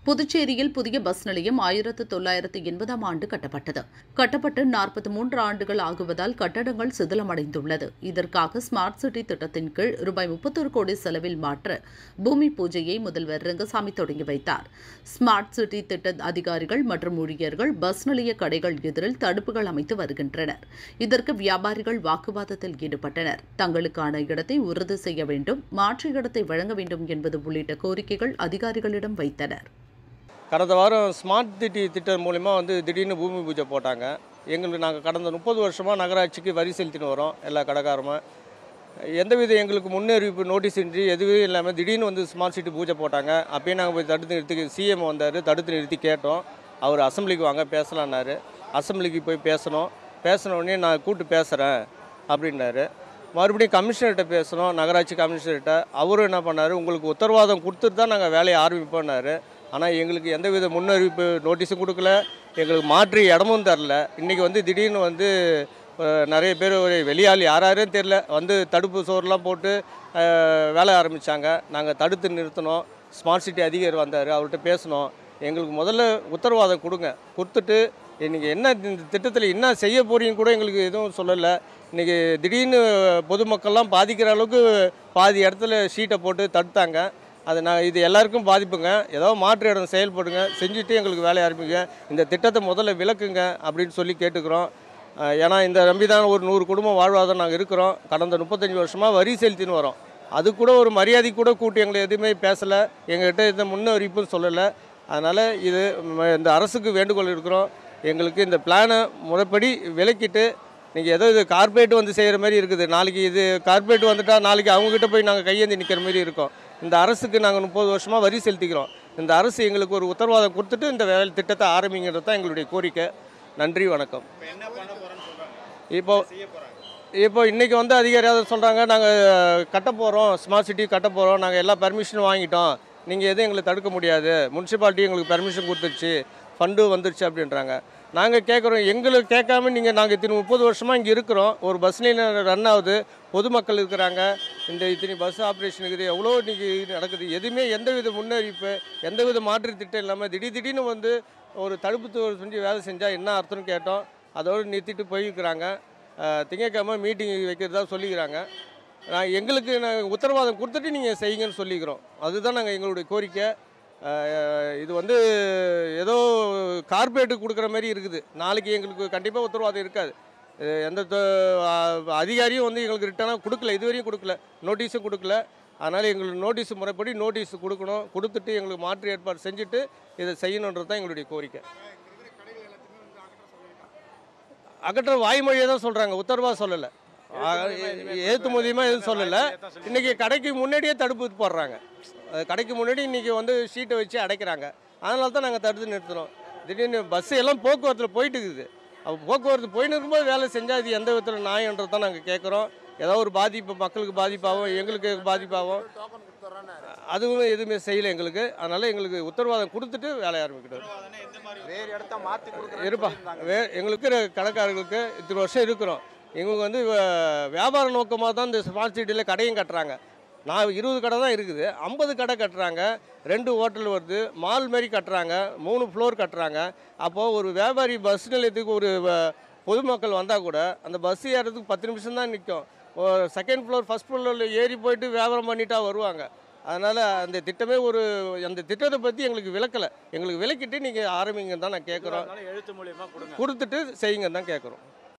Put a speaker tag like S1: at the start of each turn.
S1: புதுச்சேரியில் புதிய பஸ் நிலையம் ஆயிரத்து தொள்ளாயிரத்து எண்பதாம் ஆண்டு கட்டப்பட்டது கட்டப்பட்டு நாற்பத்தி மூன்று ஆண்டுகள் ஆகுவதால் கட்டடங்கள் சிதிலமடைந்துள்ளது இதற்காக ஸ்மார்ட் சிட்டி திட்டத்தின் கீழ் ரூபாய் முப்பத்தொரு கோடி செலவில் மாற்ற பூமி பூஜையை முதல்வர் ரங்கசாமி தொடங்கி வைத்தார் ஸ்மார்ட் சிட்டி திட்ட அதிகாரிகள் மற்றும் ஊழியர்கள் பஸ் நிலைய கடைகள் எதிரில் தடுப்புகள் அமைத்து வருகின்றனர் இதற்கு வியாபாரிகள் வாக்குவாதத்தில் ஈடுபட்டனர் தங்களுக்கான இடத்தை உறுதி செய்ய வேண்டும் மாற்று இடத்தை வழங்க வேண்டும் என்பது உள்ளிட்ட கோரிக்கைகள் அதிகாரிகளிடம் வைத்தனர்
S2: கடந்த வாரம் ஸ்மார்ட் சிட்டி திட்டம் மூலிமா வந்து திடீர்னு பூமி பூஜை போட்டாங்க எங்களுக்கு நாங்கள் கடந்த முப்பது வருஷமாக நகராட்சிக்கு வரி செலுத்தின்னு வரோம் எல்லா கடைக்காரமாக எந்தவித எங்களுக்கு முன்னறிவிப்பு நோட்டீஸ் இன்றி எதுவும் இல்லாமல் திடீர்னு வந்து ஸ்மார்ட் சிட்டி பூஜை போட்டாங்க அப்பயே நாங்கள் போய் தடுத்து நிறுத்தி சிஎம் வந்தார் தடுத்து நிறுத்தி கேட்டோம் அவர் அசம்பிளிக்கு வாங்க பேசலான்னாரு அசம்பிளிக்கு போய் பேசணும் பேசின உடனே நான் கூப்பிட்டு பேசுகிறேன் அப்படின்னாரு மறுபடியும் கமிஷனர்கிட்ட பேசணும் நகராட்சி கமிஷனர்கிட்ட அவரும் என்ன பண்ணார் உங்களுக்கு உத்தரவாதம் கொடுத்துட்டு தான் நாங்கள் வேலையை ஆரம்பிப்போம்னாரு ஆனால் எங்களுக்கு எந்தவித முன்னறிவிப்பு நோட்டீஸும் கொடுக்கல எங்களுக்கு மாற்று இடமும் தரல இன்றைக்கி வந்து திடீர்னு வந்து அஹ், நிறைய பேர் ஒரு வெளியாள் யார் யாரும் தெரில வந்து தடுப்பு சோறுலாம் போட்டு அஹ், வேலை ஆரம்பித்தாங்க நாங்கள் தடுத்து நிறுத்தினோம் ஸ்மார்ட் சிட்டி அதிகாரி வந்தார் அவர்கிட்ட பேசினோம் எங்களுக்கு முதல்ல உத்தரவாதம் கொடுங்க கொடுத்துட்டு இன்றைக்கி என்ன இந்த திட்டத்தில் என்ன செய்ய போறீங்கன்னு கூட எங்களுக்கு எதுவும் சொல்லலை இன்றைக்கி திடீர்னு பொதுமக்கள்லாம் பாதிக்கிற அளவுக்கு பாதி இடத்துல ஷீட்டை போட்டு தடுத்தாங்க அது நான் இது எல்லாருக்கும் பாதிப்புங்க ஏதோ மாற்று இடம் செயல்படுங்க செஞ்சுட்டு எங்களுக்கு வேலையை ஆரம்பிங்க இந்த திட்டத்தை முதல்ல விளக்குங்க அப்படின்னு சொல்லி கேட்டுக்கிறோம் அஹ் ஏன்னா இந்த நம்பி தான் ஒரு நூறு குடும்பம் வாழ்வாதாரம் நாங்கள் இருக்கிறோம் கடந்த முப்பத்தஞ்சு வருஷமாக வரி செலுத்தின்னு வரோம் அது கூட ஒரு மரியாதை கூட கூட்டி எங்களை எதுவுமே பேசலை எங்கள்கிட்ட எந்த முன்னறிவிப்பும் சொல்லலை அதனால் இது ம- இந்த அரசுக்கு வேண்டுகோள் இருக்கிறோம் எங்களுக்கு இந்த பிளானை முறைப்படி விலக்கிட்டு நீங்கள் ஏதோ இது கார்ப்பரேட் வந்து செய்கிற மாதிரி இருக்குது நாளைக்கு இது கார்ப்பரேட் வந்துட்டா நாளைக்கு அவங்ககிட்ட போய் நாங்கள் கையேந்தி நிற்கிற மாதிரி இருக்கோம் இந்த அரசுக்கு நாங்கள் முப்பது வருஷமாக வரி செலுத்திக்கிறோம் இந்த அரசு எங்களுக்கு ஒரு உத்தரவாதம் கொடுத்துட்டு இந்த வேலை திட்டத்தை ஆரம்பிங்கிறது தான் எங்களுடைய கோரிக்கை நன்றி வணக்கம் இப்போ இப்போ இன்றைக்கி வந்து அதிகாரியாக சொல்கிறாங்க நாங்கள் கட்ட போகிறோம் ஸ்மார்ட் சிட்டி கட்ட போகிறோம் நாங்கள் எல்லா பர்மிஷனும் வாங்கிட்டோம் நீங்கள் எதுவும் எங்களை தடுக்க முடியாது முனிசிபாலிட்டி எங்களுக்கு பர்மிஷன் கொடுத்துருச்சு ஃபண்டு வந்துருச்சு அப்படின்றாங்க நாங்கள் கேட்குறோம் எங்களுக்கு கேட்காம நீங்கள் நாங்கள் இத்தனை முப்பது வருஷமாக இங்கே இருக்கிறோம் ஒரு பஸ் லைன் ரன் ஆகுது பொதுமக்கள் இருக்கிறாங்க இந்த இத்தனை பஸ் ஆப்ரேஷன் இருக்குது எவ்வளோ இன்றைக்கி நடக்குது எதுவுமே எந்தவித முன்னறிவிப்பு எந்தவித மாற்று திட்டம் இல்லாமல் திடீர் திடீர்னு வந்து ஒரு தடுப்பு தோறு செஞ்சு வேலை செஞ்சால் என்ன அர்த்தம்னு கேட்டோம் அதோடு நிறுத்திட்டு போயிருக்கிறாங்க அஹ், திங்கட்கிழமை மீட்டிங் வைக்கிறதா சொல்லிக்கிறாங்க நான் எங்களுக்கு நாங்கள் உத்தரவாதம் கொடுத்துட்டு நீங்கள் செய்யுங்கன்னு சொல்லிக்கிறோம் அதுதான் நாங்கள் எங்களுடைய கோரிக்கை அஹ், இது வந்து ஏதோ கார்பரேட்டுக்கு கொடுக்குற மாதிரி இருக்குது நாளைக்கு எங்களுக்கு கண்டிப்பாக உத்தரவாதம் இருக்காது இது எந்த தொ- அ- அதிகாரியும் வந்து எங்களுக்கு ரிட்டனாக கொடுக்கல இதுவரையும் கொடுக்கல நோட்டீஸும் கொடுக்கல அதனால் எங்களுக்கு நோட்டீஸ் முறைப்படி நோட்டீஸ் கொடுக்கணும் கொடுத்துட்டு எங்களுக்கு மாற்று ஏற்பாடு செஞ்சுட்டு இதை செய்யணுன்றது தான் எங்களுடைய கோரிக்கை அகற்ற வாய்மொழியை தான் சொல்கிறாங்க உத்தரவாக சொல்லலை ஏற்று மூலியமாக எதுவும் சொல்லலை இன்றைக்கி கடைக்கு முன்னாடியே தடுப்பு போடுறாங்க அது கடைக்கு முன்னாடி இன்றைக்கி வந்து ஷீட்டை வச்சு அடைக்கிறாங்க அதனால தான் நாங்கள் தடுத்து நிறுத்துறோம் திடீர்னு பஸ்ஸு எல்லாம் போக்குவரத்தில் போயிட்டு இருக்குது அப்போ போக்குவரத்து போயின்னு இருக்கும்போது வேலை செஞ்சால் இது எந்த விதத்தில் நியாயன்றது தான் நாங்கள் கேட்குறோம் ஏதோ ஒரு பாதிப்பு மக்களுக்கு பாதிப்பாகும் எங்களுக்கு பாதிப்பாகும் அதுவும் எதுவுமே செய்யலை எங்களுக்கு அதனால் எங்களுக்கு உத்தரவாதம் கொடுத்துட்டு வேலையை ஆரம்பிக்கிட்டோம்
S3: வேறு இடத்த மாற்றி
S2: இருப்பா வே எங்களுக்கு இருக்கிற கடைக்காரர்களுக்கு இத்தனை வருஷம் இருக்கிறோம் இவங்க வந்து வ- வியாபார நோக்கமாக தான் இந்த ஸ்மார்ட் சிட்டியில் கடையும் கட்டுறாங்க நான் இருபது கடை தான் இருக்குது ஐம்பது கடை கட்டுறாங்க ரெண்டு ஹோட்டல் வருது மால் மாதிரி கட்டுறாங்க மூணு ஃப்ளோர் கட்டுறாங்க அப்போது ஒரு வியாபாரி பஸ் நிலையத்துக்கு ஒரு வ- பொதுமக்கள் வந்தால் கூட அந்த பஸ் ஏறதுக்கு பத்து நிமிஷம் தான் நிற்கும் செகண்ட் ஃப்ளோர் ஃபஸ்ட் ஃப்ளோரில் ஏறி போயிட்டு வியாபாரம் பண்ணிட்டா வருவாங்க அதனால் அந்த திட்டமே ஒரு அந்த திட்டத்தை பற்றி எங்களுக்கு விளக்கலை எங்களுக்கு விளக்கிட்டு நீங்கள் ஆரம்பிங்கன்னு தான் நான் கேட்குறோம்
S3: எழுத்து மூலியமா கொடுங்க
S2: கொடுத்துட்டு செய்யுங்கன்னு தான் கேட்குறோம்